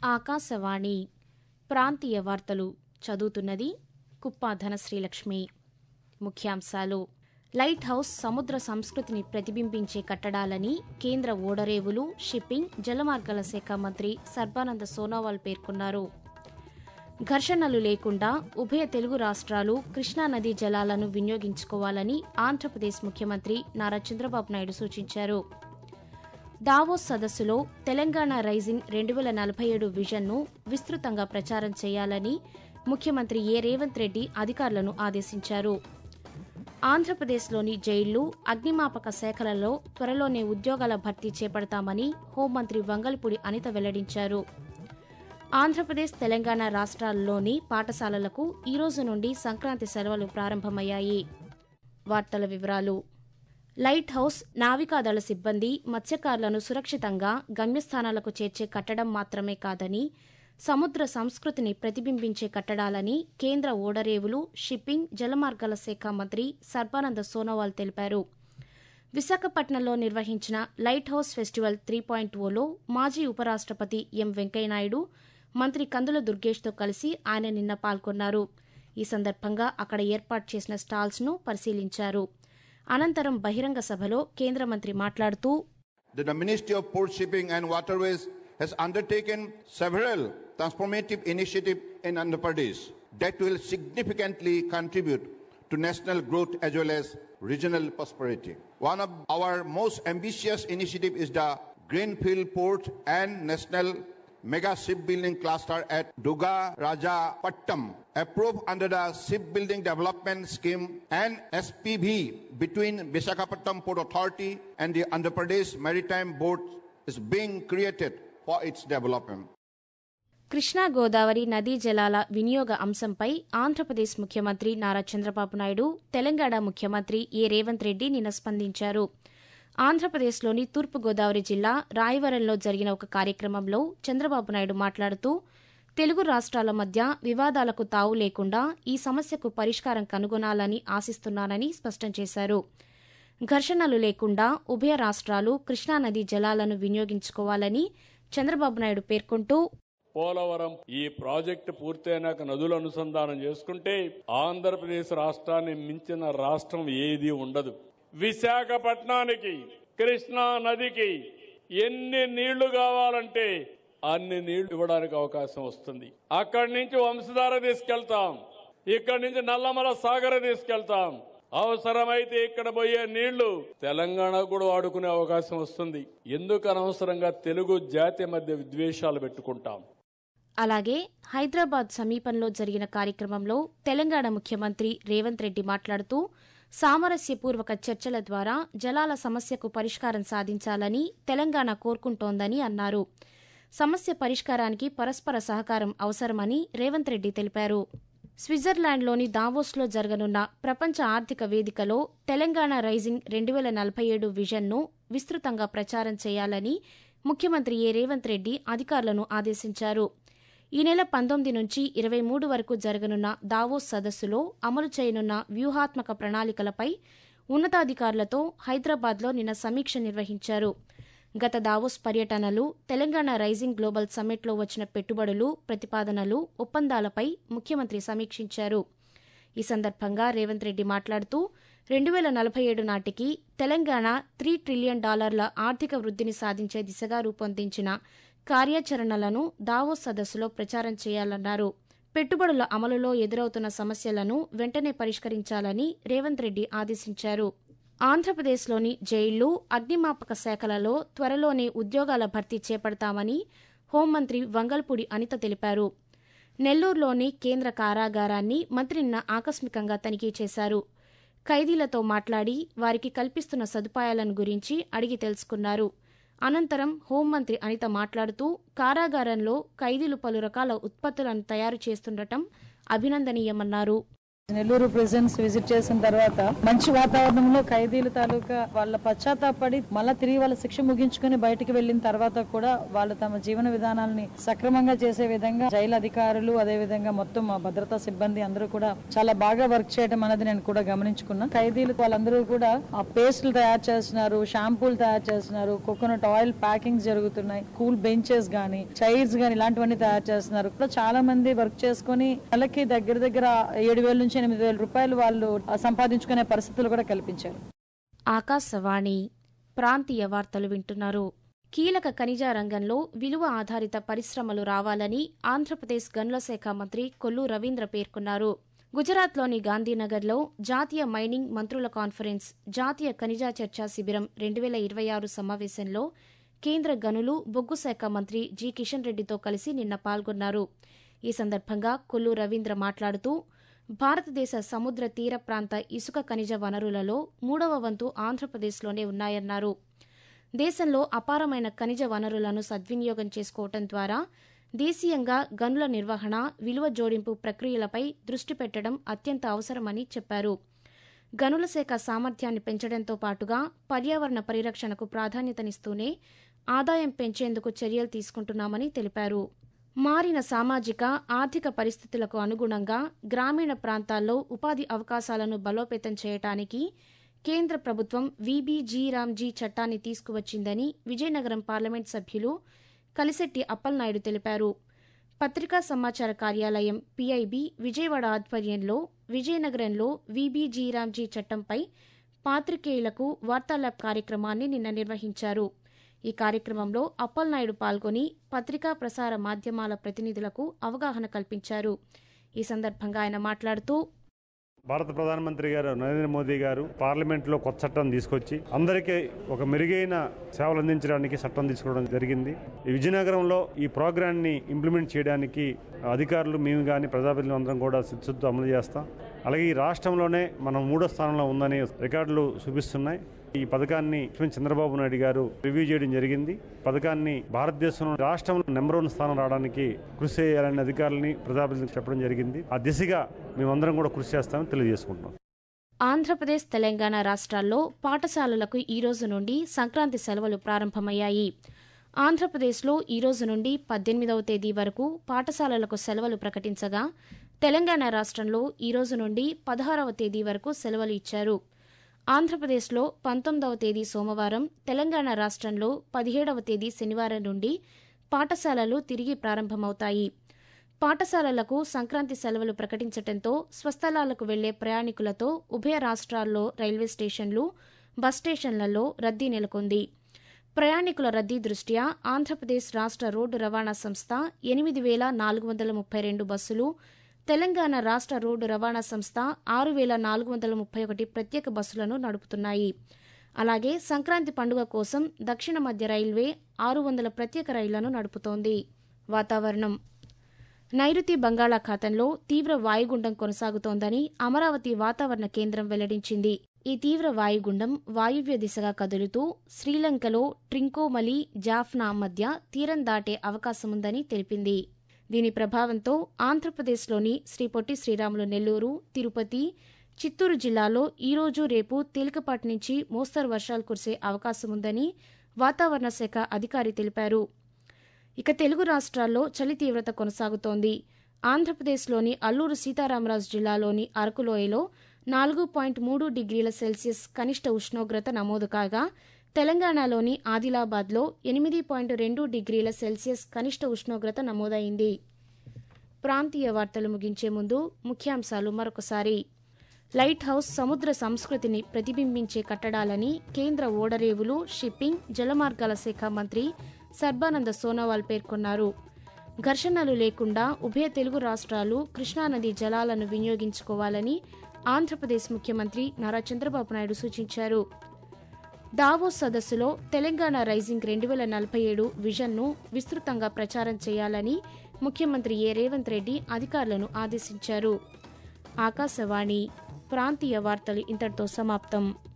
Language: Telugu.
ఆకాశవాణి ప్రాంతీయ వార్తలు చదువుతున్నది కుప్ప ధనశ్రీలక్ష్మి ముఖ్యాంశాలు లైట్ హౌస్ సముద్ర సంస్కృతిని ప్రతిబింబించే కట్టడాలని కేంద్ర ఓడరేవులు షిప్పింగ్ జలమార్గాల శాఖ మంత్రి సర్బానంద సోనోవాల్ పేర్కొన్నారు ఘర్షణలు లేకుండా ఉభయ తెలుగు రాష్ట్రాలు కృష్ణానదీ జలాలను వినియోగించుకోవాలని ఆంధ్రప్రదేశ్ ముఖ్యమంత్రి నారా చంద్రబాబు నాయుడు సూచించారు దావోస్ సదస్సులో తెలంగాణ రైజింగ్ రెండు వేల నలభై ఏడు విజన్ను విస్తృతంగా ప్రచారం చేయాలని ముఖ్యమంత్రి ఏ రేవంత్ రెడ్డి అధికారులను ఆదేశించారు ఆంధ్రప్రదేశ్లోని జైళ్లు అగ్నిమాపక శాఖలలో త్వరలోనే ఉద్యోగాల భర్తీ చేపడతామని హోంమంత్రి వంగల్పూడి అనిత వెల్లడించారు ఆంధ్రప్రదేశ్ తెలంగాణ రాష్ట్రాల్లోని పాఠశాలలకు ఈ రోజు నుండి సంక్రాంతి సెలవులు ప్రారంభమయ్యాయి వార్తల వివరాలు లైట్ హౌస్ నావికాదళ సిబ్బంది మత్స్యకారులను సురక్షితంగా గమ్యస్థానాలకు చేర్చే కట్టడం మాత్రమే కాదని సముద్ర సంస్కృతిని ప్రతిబింబించే కట్టడాలని కేంద్ర ఓడరేవులు షిప్పింగ్ జలమార్గాల శాఖ మంత్రి సర్బానంద సోనోవాల్ తెలిపారు విశాఖపట్నంలో నిర్వహించిన lighthouse festival three point ఓలో మాజీ ఉపరాష్టపతి ఎం వెంకయ్యనాయుడు మంత్రి కందుల దుర్గేష్తో కలిసి ఆయన నిన్న పాల్గొన్నారు ఈ సందర్భంగా అక్కడ ఏర్పాటు చేసిన స్టాల్స్ను పరిశీలించారు అనంతరం బహిరంగ సభలో కేంద్ర మంత్రి మాట్లాడుతూ The Ministry of Port Shipping and Waterways has undertaken several transformative initiatives in Andhra Pradesh that will significantly contribute to national growth as well as regional prosperity. One of our most ambitious initiatives is the Greenfield Port and National Mega Shipbuilding Cluster at Duga Raja Pattam, approved under the Shipbuilding Development Scheme and SPV between Visakhapatnam Port Authority and the Andhra Pradesh Maritime Board is being created for its development. Krishna Godavari నదీ జలాల వినియోగ అంశంపై ఆంధ్రప్రదేశ్ ముఖ్యమంత్రి నారా చంద్రబాబు నాయుడు తెలంగాణ ముఖ్యమంత్రి ఏ రేవంత్ రెడ్డి నిన్న స్పందించారు ఆంధ్రప్రదేశ్లోని తూర్పుగోదావరి జిల్లా రాయవరంలో జరిగిన ఒక కార్యక్రమంలో చంద్రబాబు నాయుడు మాట్లాడుతూ తెలుగు రాష్ట్రాల మధ్య వివాదాలకు తావు లేకుండా ఈ సమస్యకు పరిష్కారం కనుగొనాలని ఆశిస్తున్నానని స్పష్టం చేశారు ఘర్షణలు లేకుండా ఉభయ రాష్ట్రాలు కృష్ణానదీ జలాలను వినియోగించుకోవాలని చంద్రబాబు నాయుడు పేర్కొంటూ పోలవరం ఈ ప్రాజెక్టు పూర్తయినాక నదులు అనుసంధానం చేసుకుంటే ఆంధ్రప్రదేశ్ రాష్ట్రాన్ని మించిన రాష్ట్రం ఏది ఉండదు విశాఖపట్నానికి కృష్ణా నదికి ఎన్ని నీళ్లు కావాలంటే అన్ని నీళ్లు ఇవ్వడానికి అవకాశం వస్తుంది అక్కడి నుంచి వంశధార తీసుకెళ్తాం ఇక్కడి నుంచి నల్లమల సాగర తీసుకెళ్తాం అవసరమైతే ఇక్కడ పోయే నీళ్లు తెలంగాణ కూడా వాడుకునే అవకాశం వస్తుంది ఎందుకు అనవసరంగా తెలుగు జాతి మధ్య విద్వేషాలు పెట్టుకుంటాం అలాగే హైదరాబాద్ సమీపంలో జరిగిన కార్యక్రమంలో తెలంగాణ ముఖ్యమంత్రి రేవంత్ రెడ్డి మాట్లాడుతూ సామరస్యపూర్వక చర్చల ద్వారా జలాల సమస్యకు పరిష్కారం సాధించాలని తెలంగాణ కోరుకుంటోందని అన్నారు సమస్య పరిష్కారానికి పరస్పర సహకారం అవసరమని రేవంత్ రెడ్డి తెలిపారు స్విట్జర్లాండ్లోని దావోస్లో జరగనున్న ప్రపంచ ఆర్థిక వేదికలో తెలంగాణ రైజింగ్ రెండు వేల నలభై ఏడు విజన్ను విస్తృతంగా ప్రచారం చేయాలని ముఖ్యమంత్రి ఏ రేవంత్ రెడ్డి అధికారులను ఆదేశించారు ఈ నెల పంతొమ్మిది నుంచి ఇరవై మూడు వరకు జరగనున్న దావోస్ సదస్సులో అమలు చేయనున్న వ్యూహాత్మక ప్రణాళికలపై ఉన్నతాధికారులతో హైదరాబాద్లో నిన్న సమీక్ష నిర్వహించారు గత దావోస్ పర్యటనలు తెలంగాణ రైజింగ్ గ్లోబల్ సమ్మిట్లో వచ్చిన పెట్టుబడులు ప్రతిపాదనలు ఒప్పందాలపై ముఖ్యమంత్రి సమీక్షించారు ఈ సందర్భంగా రేవంత్ రెడ్డి మాట్లాడుతూ రెండు వేల నలభై ఏడు నాటికి తెలంగాణ త్రీ ట్రిలియన్ డాలర్ల ఆర్థిక వృద్ధిని సాధించే దిశగా రూపొందించిన కార్యాచరణలను దావోస్ సదస్సులో ప్రచారం చేయాలన్నారు పెట్టుబడుల అమలులో ఎదురవుతున్న సమస్యలను వెంటనే పరిష్కరించాలని రేవంత్ రెడ్డి ఆదేశించారు ఆంధ్రప్రదేశ్లోని జైళ్లు అగ్నిమాపక శాఖలలో త్వరలోనే ఉద్యోగాల భర్తీ చేపడతామని హోంమంత్రి వంగల్పూడి అనిత తెలిపారు నెల్లూరులోని కేంద్ర కారాగారాన్ని మంత్రి నిన్న ఆకస్మికంగా తనిఖీ చేశారు ఖైదీలతో మాట్లాడి వారికి కల్పిస్తున్న సదుపాయాలను గురించి అడిగి తెలుసుకున్నారు అనంతరం హోంమంత్రి అనిత మాట్లాడుతూ కారాగారంలో ఖైదీలు పలు రకాల ఉత్పత్తులను తయారు చేస్తుండటం అభినందనీయమన్నారు నెల్లూరు ప్రిజన్స్ విజిట్ చేసిన తర్వాత మంచి వాతావరణంలో ఖైదీల తాలూకా వాళ్ళ పశ్చాత్తాపడి మళ్ళా తిరిగి వాళ్ళ శిక్ష ముగించుకుని బయటికి వెళ్ళిన తర్వాత కూడా వాళ్ళు తమ జీవన విధానాలని సక్రమంగా చేసే విధంగా జైలు అధికారులు అదే విధంగా మొత్తం మా భద్రతా సిబ్బంది అందరూ కూడా చాలా బాగా వర్క్ చేయడం అనేది నేను కూడా గమనించుకున్నా ఖైదీలు వాళ్ళందరూ కూడా ఆ పేస్టులు తయారు చేస్తున్నారు షాంపూలు తయారు చేస్తున్నారు కోకోనట్ ఆయిల్ ప్యాకింగ్స్ జరుగుతున్నాయి కూల్ బెంచెస్ గానీ చైర్స్ గానీ ఇలాంటివన్నీ తయారు చేస్తున్నారు కూడా చాలా మంది వర్క్ చేసుకుని నెలకి దగ్గర దగ్గర ఏడు వేల నుంచి ఎనిమిది వేల రూపాయలు వాళ్ళు ఆ, సంపాదించుకునే పరిస్థితులు కూడా కల్పించారు ఆకాశవాణి ప్రాంతీయ వార్తలు వింటున్నారు కీలక ఖనిజ రంగంలో విలువ ఆధారిత పరిశ్రమలు రావాలని ఆంధ్రప్రదేశ్ గనుల శాఖ మంత్రి కొల్లు రవీంద్ర పేర్కొన్నారు గుజరాత్లోని గాంధీనగర్లో జాతీయ మైనింగ్ మంత్రుల కాన్ఫరెన్స్ జాతీయ ఖనిజ చర్చా శిబిరం రెండు వేల ఇరవై ఆరు సమావేశంలో కేంద్ర గనులు బొగ్గు శాఖ మంత్రి జి కిషన్ రెడ్డితో కలిసి నిన్న పాల్గొన్నారు ఈ సందర్భంగా కొల్లు రవీంద్ర మాట్లాడుతూ భారతదేశ సముద్ర తీర ప్రాంత ఇసుక ఖనిజ వనరులలో మూడవ వంతు ఆంధ్రప్రదేశ్లోనే ఉన్నాయన్నారు దేశంలో అపారమైన ఖనిజ వనరులను సద్వినియోగం చేసుకోవటం ద్వారా దేశీయంగా గనుల నిర్వహణ విలువ జోడింపు ప్రక్రియలపై దృష్టి పెట్టడం అత్యంత అవసరమని చెప్పారు గనుల శాఖ సామర్థ్యాన్ని పెంచడంతో పాటుగా పర్యావరణ పరిరక్షణకు ప్రాధాన్యతనిస్తూనే ఆదాయం పెంచేందుకు చర్యలు తీసుకుంటున్నామని తెలిపారు మారిన సామాజిక ఆర్థిక పరిస్థితులకు అనుగుణంగా గ్రామీణ ప్రాంతాల్లో ఉపాధి అవకాశాలను బలోపేతం చేయటానికి కేంద్ర ప్రభుత్వం వీబీజీరామ్జీ చట్టాన్ని తీసుకువచ్చిందని విజయనగరం పార్లమెంట్ సభ్యులు కలిశెట్టి అప్పలనాయుడు తెలిపారు పత్రికా సమాచార కార్యాలయం పీఐబీ విజయవాడ ఆధ్వర్యంలో విజయనగరంలో వీబీజీరామ్జీ చట్టంపై పాత్రికేయులకు వార్తాలాబ్ కార్యక్రమాన్ని నిన్న నిర్వహించారు ఈ కార్యక్రమంలో అప్పలనాయుడు పాల్గొని పత్రికా ప్రసార మాధ్యమాల ప్రతినిధులకు అవగాహన కల్పించారు ఈ సందర్భంగా ఆయన మాట్లాడుతూ భారత ప్రధానమంత్రి గారు నరేంద్ర మోదీ గారు పార్లమెంట్లో కొత్త చట్టం తీసుకొచ్చి అందరికీ ఒక మెరుగైన సేవలు అందించడానికి చట్టం తీసుకోవడం జరిగింది ఈ విజయనగరంలో ఈ ప్రోగ్రాన్ని ఇంప్లిమెంట్ చేయడానికి అధికారులు మేము కానీ ప్రజాప్రతినిధులు అందరం కూడా సిద్ధతో అమలు చేస్తాం అలాగే ఈ రాష్ట్రంలోనే మనం మూడో స్థానంలో ఉందని రికార్డులు చూపిస్తున్నాయి ఈ పథకాన్ని ముఖ్యమంత్రి చంద్రబాబు నాయుడు గారు రివ్యూ చేయడం జరిగింది పథకాన్ని భారతదేశంలో రాష్ట్రంలో నెంబర్ వన్ స్థానం రావడానికి కృషి చేయాలని అధికారులని ప్రజాప్రతినిధులకు చెప్పడం జరిగింది ఆ దిశగా మేమందరం కూడా కృషి చేస్తామని తెలియజేసుకుంటున్నాం ఆంధ్రప్రదేశ్ తెలంగాణ రాష్ట్రాల్లో పాఠశాలలకు ఈ రోజు నుండి సంక్రాంతి సెలవులు ప్రారంభమయ్యాయి ఆంధ్రప్రదేశ్లో ఈ రోజు నుండి పద్దెనిమిదవ తేదీ వరకు పాఠశాలలకు సెలవులు ప్రకటించగా తెలంగాణ రాష్ట్రంలో ఈ రోజు నుండి పదహారవ తేదీ వరకు సెలవులు ఇచ్చారు ఆంధ్రప్రదేశ్లో పంతొమ్మిదవ తేదీ సోమవారం తెలంగాణ రాష్ట్రంలో పదిహేడవ తేదీ శనివారం నుండి పాఠశాలలు తిరిగి ప్రారంభమవుతాయి పాఠశాలలకు సంక్రాంతి సెలవులు ప్రకటించడంతో స్వస్థలాలకు వెళ్లే ప్రయాణికులతో ఉభయ రాష్ట్రాల్లో రైల్వే స్టేషన్లు బస్ స్టేషన్లలో రద్దీ నెలకొంది ప్రయాణికుల రద్దీ దృష్ట్యా ఆంధ్రప్రదేశ్ రాష్ట్ర రోడ్డు రవాణా సంస్థ ఎనిమిది వేల నాలుగు వందల ముప్పై రెండు బస్సులు తెలంగాణ రాష్ట్ర రోడ్డు రవాణా సంస్థ ఆరు వేల నాలుగు వందల ముప్పై ఒకటి ప్రత్యేక బస్సులను నడుపుతున్నాయి అలాగే సంక్రాంతి పండుగ కోసం దక్షిణ మధ్య రైల్వే ఆరు వందల ప్రత్యేక రైళ్లను నడుపుతోంది వాతావరణం నైరుతి బంగాళాఖాతంలో తీవ్ర వాయుగుండం కొనసాగుతోందని అమరావతి వాతావరణ కేంద్రం వెల్లడించింది ఈ తీవ్ర వాయుగుండం వాయువ్య దిశగా కదులుతూ శ్రీలంకలో ట్రింకోమలి జాఫ్నా మధ్య తీరం దాటే అవకాశముందని తెలిపింది దీని ప్రభావంతో ఆంధ్రప్రదేశ్లోని శ్రీ పొట్టి శ్రీరాములు నెల్లూరు తిరుపతి చిత్తూరు జిల్లాలో ఈరోజు రేపు తేలికపాటి నుంచి మోస్తరు వర్షాలు కురిసే అవకాశముందని వాతావరణ శాఖ అధికారి తెలిపారు ఇక తెలుగు రాష్ట్రాల్లో చలి తీవ్రత కొనసాగుతోంది ఆంధ్రప్రదేశ్లోని అల్లూరు సీతారామరాజు జిల్లాలోని అరకులోయలో నాలుగు పాయింట్ మూడు డిగ్రీల సెల్సియస్ కనిష్ట ఉష్ణోగ్రత నమోదు కాగా తెలంగాణలోని ఆదిలాబాద్లో ఎనిమిది పాయింట్ రెండు డిగ్రీల సెల్సియస్ కనిష్ట ఉష్ణోగ్రత నమోదైంది ప్రాంతీయ వార్తలు ముగించే ముందు ముఖ్యాంశాలు మరొకసారి లైట్ హౌస్ సముద్ర సంస్కృతిని ప్రతిబింబించే కట్టడాలని కేంద్ర ఓడరేవులు షిప్పింగ్ జలమార్గాల శాఖ మంత్రి సర్బానంద సోనోవాల్ పేర్కొన్నారు ఘర్షణలు లేకుండా ఉభయ తెలుగు రాష్ట్రాలు కృష్ణానది జలాలను వినియోగించుకోవాలని ఆంధ్రప్రదేశ్ ముఖ్యమంత్రి నారా చంద్రబాబు నాయుడు సూచించారు దావోస్ సదస్సులో తెలంగాణ రైజింగ్ రెండు వేల నలభై ఏడు విజన్ను విస్తృతంగా ప్రచారం చేయాలని ముఖ్యమంత్రి ఏ రేవంత్ రెడ్డి అధికారులను ఆదేశించారు ఆకాశవాణి ప్రాంతీయ వార్తలు ఇంతటితో సమాప్తం